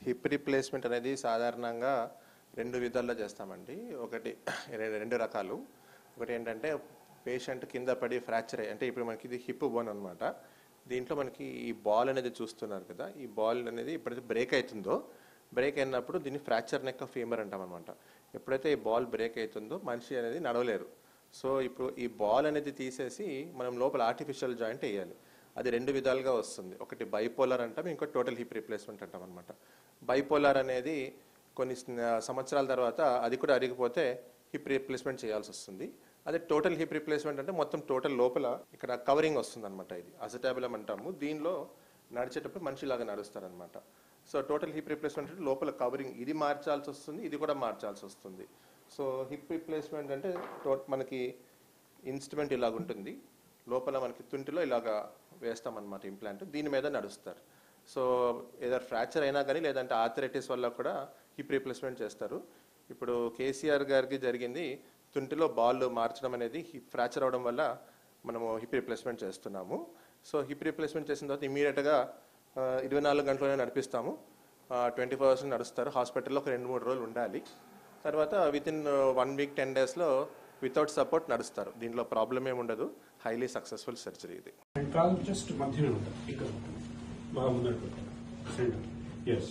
Hip replacement అనేది సాధారణంగా రెండు విధాల్లో చేస్తామండి ఒకటి రె- రెండు రకాలు ఒకటి ఏంటంటే పేషెంట్ కింద పడి ఫ్రాక్చర్ అయ్యి అంటే ఇప్పుడు మనకి ఇది హిప్ బోన్ అనమాట దీంట్లో మనకి ఈ బాల్ అనేది చూస్తున్నారు కదా ఈ బాల్ అనేది ఎప్పుడైతే బ్రేక్ అవుతుందో బ్రేక్ అయినప్పుడు దీన్ని ఫ్రాక్చర్ నెక్ ఫీమర్ అంటాం అనమాట ఎప్పుడైతే ఈ బాల్ బ్రేక్ అవుతుందో మనిషి అనేది నడవలేరు సో ఇప్పుడు ఈ బాల్ అనేది తీసేసి మనం లోపల ఆర్టిఫిషియల్ జాయింట్ వేయాలి అది రెండు విధాలుగా వస్తుంది ఒకటి బైపోలార్ అంటాం ఇంకోటి టోటల్ హిప్ రీప్లేస్మెంట్ అంటాం అనమాట బైపోలార్ అనేది కొన్ని స- సంవత్సరాల తర్వాత అది కూడా అరిగిపోతే హిప్ రీప్లేస్మెంట్ చేయాల్సి వస్తుంది అదే టోటల్ హిప్ రీప్లేస్మెంట్ అంటే మొత్తం టోటల్ లోపల ఇక్కడ కవరింగ్ వస్తుంది అనమాట ఇది అసటాబులం అంటాము దీనిలో నడిచేటప్పుడు మనిషిలాగా నడుస్తారనమాట సో టోటల్ హిప్ రీప్లేస్మెంట్ అంటే లోపల కవరింగ్ ఇది మార్చాల్సి వస్తుంది ఇది కూడా మార్చాల్సి వస్తుంది సో హిప్ రీప్లేస్మెంట్ అంటే టో- మనకి ఇన్స్ట్రుమెంట్ ఇలాగ ఉంటుంది లోపల మనకి తుంటిలో ఇలాగా వేస్తామన్నమాట ఇంప్లాంట్ దీని మీద నడుస్తారు సో ఏదో ఫ్రాక్చర్ అయినా కానీ లేదంటే ఆర్థరైటిస్ వల్ల కూడా హిప్ రీప్లేస్మెంట్ చేస్తారు ఇప్పుడు కేసీఆర్ గారికి జరిగింది తుంటిలో బాల్ మార్చడం అనేది హిప్ ఫ్రాక్చర్ అవడం వల్ల మనము హిప్ రీప్లేస్మెంట్ చేస్తున్నాము సో హిప్ రీప్లేస్మెంట్ చేసిన తర్వాత ఇమీడియట్గా ఇరవై నాలుగు గంటలోనే నడిపిస్తాము ట్వంటీ ఫోర్ అవర్స్ నడుస్తారు హాస్పిటల్లో ఒక రెండు మూడు రోజులు ఉండాలి తర్వాత within one week ten డేస్లో వితౌట్ సపోర్ట్ నడుస్తారు దీంట్లో ప్రాబ్లం ఏమి ఉండదు హైలీ సక్సెస్ఫుల్ సర్జరీ ఇది అండ్ కాల్ జస్ట్ మధ్యనే ఉంటుంది ఇక్కడ ఉంటుంది బాగా ముందర పెట్టాలి centre yes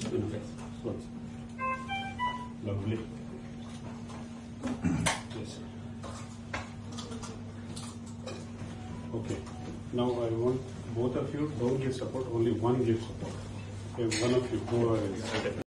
lovely okay now I want both of you don't give support only one give support one of you go ahead.